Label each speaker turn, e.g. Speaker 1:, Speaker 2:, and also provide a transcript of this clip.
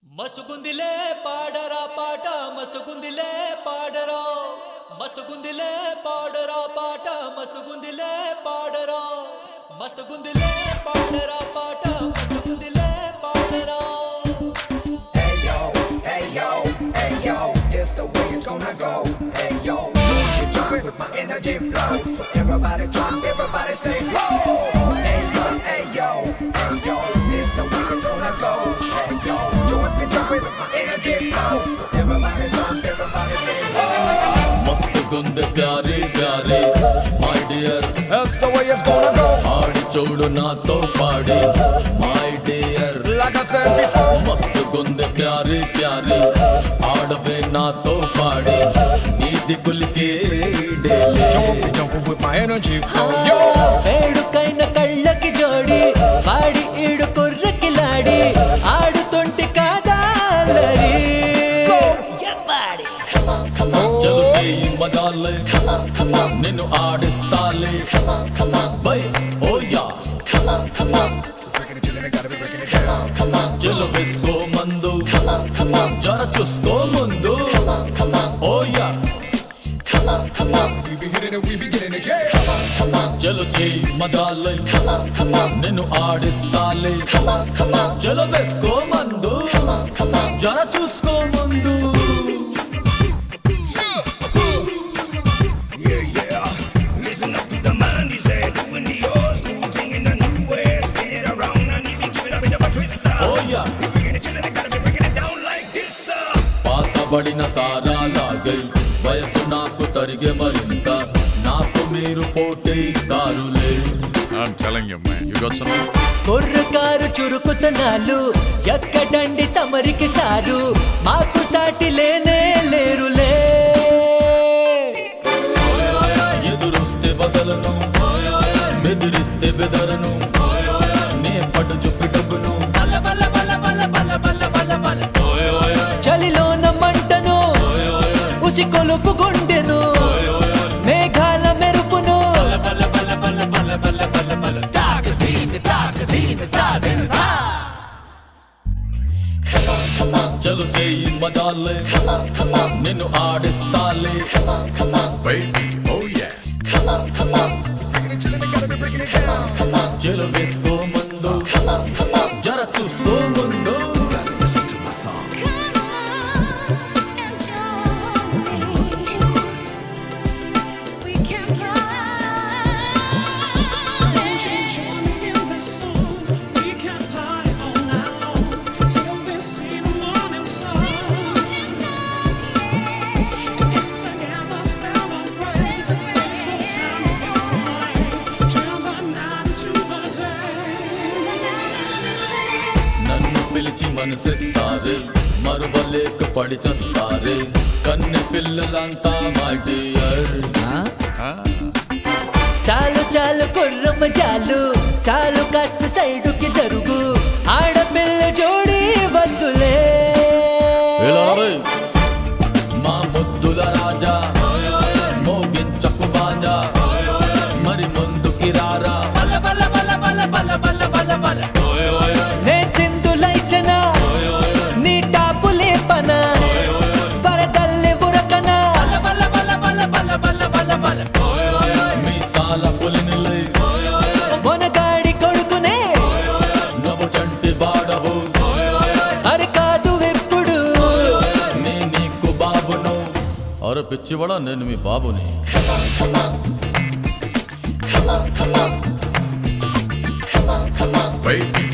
Speaker 1: మస్తుగుందిలే పాడరా పాట మస్తుగుందిలే పాడరా మస్తుగుందిలే పాడరా పాట మస్తుగుందిలే పాడరా మస్తుగుందిలే పాడరా పాట మస్తుగుందిలే పాడరా
Speaker 2: Hey yo, hey yo, hey yo, this the way it's gonna go. Hey yo, you jump with my energy flow. So everybody jump, everybody say whoa. Hey yo, hey yo, hey yo, this the way it's gonna go. Hey yo, jump and jump with my energy flow. So everybody jump, everybody say whoa.
Speaker 3: మస్తు గుందె ప్యారే ప్యారే my dear
Speaker 2: That's the way it's gonna go.
Speaker 3: ఆడి చూడు నాతో పాడి my dear
Speaker 2: Like I said before.
Speaker 3: మస్తు గుందె ప్యారే ప్యారే ఆడవే నాతో పాడి నీ దిగులికే
Speaker 2: Jumping, jumping with my energy flow. Yo.
Speaker 1: వేడుకైన కళ్ళకి జోడి వాడి ఈడు కుర్రకిలాడి ఆడుతుంటి కాదాలరి ఎవ్వాడి
Speaker 3: చలు చేయి మదాలే నిన్ను ఆడిస్తాలే బై ఓయా
Speaker 2: Breaking it, chillin', gotta be breaking it down.
Speaker 3: చెలు వేసుకో మందు జర చూసుకో ముందు ఓయా
Speaker 2: We be hitting it, we be getting it, yeah.
Speaker 3: చలో చేయి మదాలే నిన్ను ఆడిస్తాలే చలో వేసుకో మందు జర చూసుకో ముందు
Speaker 4: Yeah, yeah. Listen up to the man, he said, doing the old school thing in a new way. Spin it around and he be giving up in a twist, sir.
Speaker 3: ఓయా
Speaker 4: If you're gonna chill, gotta be breaking it down like this, sir.
Speaker 3: పాతబడిన సారా లాగై వయసు నాకు తరిగే మరింత నాకు మీరు పోటీదారులే
Speaker 5: I'm telling you, man. You got something?
Speaker 1: కుర్రకారు చురుకుతనాలు ఎక్కడండి తమరికి sir మాకు సాటి లేనే లేరులే
Speaker 3: ఎదురొస్తే బదలను బెదిరిస్తే బెదరను నే పట్టు చూపి డబ్బును
Speaker 1: చలిలోన మంటను ఉసి కొలుపు గుండెను మేఘాల మెరుపును
Speaker 3: చలు చేయి మదాలే నిన్ను ఆడిస్తాలే
Speaker 5: Baby, oh yeah.
Speaker 2: Breaking it, chillin', gotta be breaking it down.
Speaker 3: చెలు వేసుకో ముందు జర చూసుకో ముందు
Speaker 5: Listen to my song.
Speaker 3: నన్ను పిలిచి మనసిస్తారే మరువలేక పడి చస్తారే కన్నె పిల్లలంతా మై డియర్
Speaker 1: చాలు చాలు కుర్రమ్మ చాలు చాలు కాస్త సైడుకి జరుగు ఆడపిల్ల జోడి వద్దులే
Speaker 3: మా ముద్దుల రాజా మోగించకు బాజా మరి ముందుకి రారా
Speaker 1: నే చిందులైచన నీ టాపు లేపన వరదల్లె ఉరకన
Speaker 3: మీ సాల పులినిలే
Speaker 1: మొనగాడి కొడుకునే
Speaker 3: నవ్వు చంటి బాడవు
Speaker 1: అరి కాదు ఎప్పుడు
Speaker 3: నే నీకు బాబును అరే పిచ్చివాడా నేను మీ బాబుని
Speaker 5: Baby,